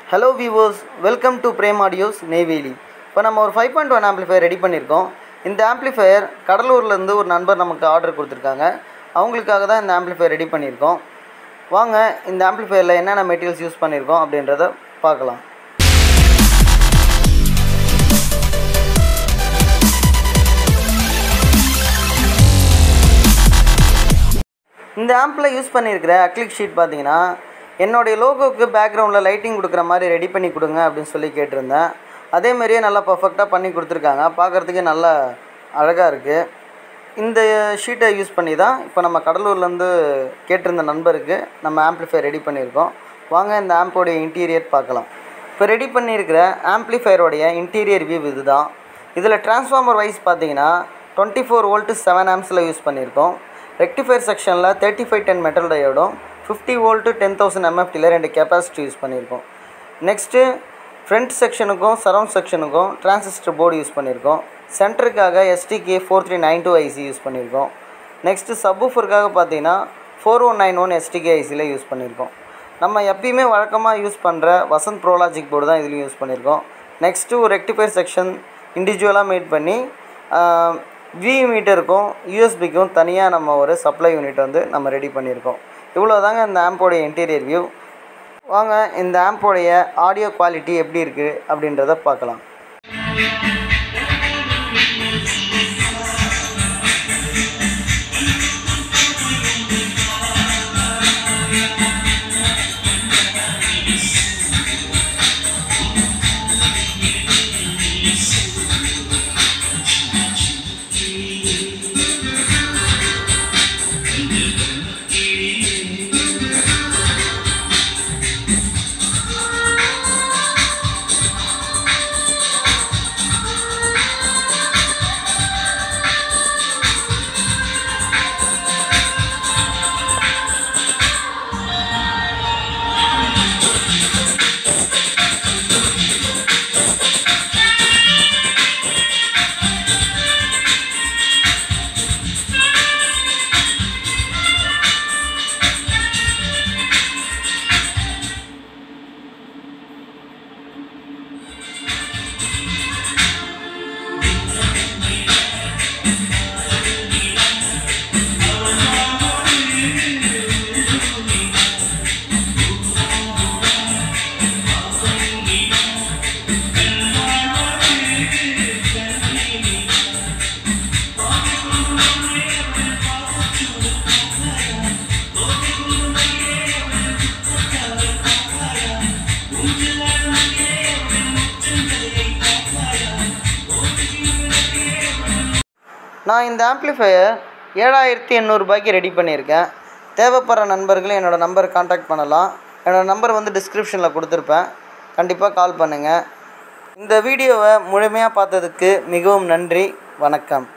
hello viewers welcome to Prem audios Neyveli இப்போ நம்ம ஒரு five point one amplifier ready பண்ணியிருக்கோம் இந்த ஆம்ப்ளிஃபையர் கடலூர்லேருந்து ஒரு நண்பர் நமக்கு ஆர்டர் கொடுத்துருக்காங்க அவங்களுக்காக தான் இந்த ஆம்ப்ளிஃபையர் ரெடி பண்ணியிருக்கோம் வாங்க இந்த ஆம்ப்ளிஃபையரில் என்னென்ன மெட்டீரியல்ஸ் யூஸ் பண்ணியிருக்கோம் அப்படின்றத பார்க்கலாம் இந்த ஆம்பில் யூஸ் பண்ணியிருக்கிற அக்லிக் ஷீட் பார்த்தீங்கன்னா என்னுடைய லோகோவுக்கு பேக்ரவுண்டில் லைட்டிங் கொடுக்குற மாதிரி ரெடி பண்ணி கொடுங்க அப்படின்னு சொல்லி கேட்டிருந்தேன் அதே மாதிரியே நல்லா பர்ஃபெக்டாக பண்ணி கொடுத்துருக்காங்க பார்க்குறதுக்கே நல்லா அழகாக இருக்குது இந்த ஷீட்டை யூஸ் பண்ணி தான் இப்போ நம்ம கடலூர்லேருந்து கேட்டிருந்த நண்பருக்கு நம்ம ஆம்ப்ளிஃபையர் ரெடி பண்ணியிருக்கோம் வாங்க இந்த ஆம்போடைய இன்டீரியர் பார்க்கலாம் இப்போ ரெடி பண்ணியிருக்கிற ஆம்ப்ளிஃபையரோடைய இன்டீரியர் வியூ இது தான் இதில் டிரான்ஸ்ஃபார்மர் வைஸ் பார்த்தீங்கன்னா டுவெண்ட்டி ஃபோர் வோல்ட்டு செவன் ஆம்ஸில் யூஸ் பண்ணியிருக்கோம் ரெக்டிஃபையர் செக்ஷனில் தேர்ட்டி ஃபைவ் டென் மெட்டல் டயோடும் ஃபிஃப்டி வோல்ட்டு டென் தௌசண்ட் எம்எஃப்டியில் ரெண்டு கெப்பாசிட்டி யூஸ் பண்ணியிருக்கோம் நெக்ஸ்ட்டு ஃப்ரண்ட் செக்ஷனுக்கும் சரவுண்ட் செக்ஷனுக்கும் டிரான்சிஸ்டர் போர்டு யூஸ் பண்ணியிருக்கோம் சென்டருக்காக STK four three nine two IC use பண்ணியிருக்கோம் நெக்ஸ்ட்டு சப்வூஃபருக்காக பார்த்தீங்கன்னா four one nine one STK ஐசியில் யூஸ் பண்ணியிருக்கோம் நம்ம எப்பயுமே வழக்கமாக யூஸ் பண்ணுற வசந்த் ப்ரோலாஜிக் போர்டு தான் இதுலேயும் யூஸ் பண்ணியிருக்கோம் நெக்ஸ்ட்டு ஒரு ரெக்டிஃபையர் செக்ஷன் இண்டிவிஜுவலாக மேட் பண்ணி வி மீட்டருக்கும் யூஎஸ்பிக்கும் தனியாக நம்ம ஒரு சப்ளை யூனிட் வந்து நம்ம ரெடி பண்ணியிருக்கோம் இவ்வளோ தாங்க இந்த ஆம்போடைய இன்டீரியர் வியூ வாங்க இந்த ஆம்போடைய ஆடியோ குவாலிட்டி எப்படி இருக்குது அப்படின்றத பார்க்கலாம் நான் இந்த ஆம்ப்ளிஃபையர் ஏழாயிரத்தி எண்ணூறுபாய்க்கு ரெடி பண்ணியிருக்கேன் தேவைப்படுற நண்பர்கள் என்னோடய நம்பர் காண்டாக்ட் பண்ணலாம் என்னோடய நம்பர் வந்து டிஸ்கிரிப்ஷனில் கொடுத்துருப்பேன் கண்டிப்பாக கால் பண்ணுங்கள் இந்த வீடியோவை முழுமையாக பார்த்ததுக்கு மிகவும் நன்றி வணக்கம்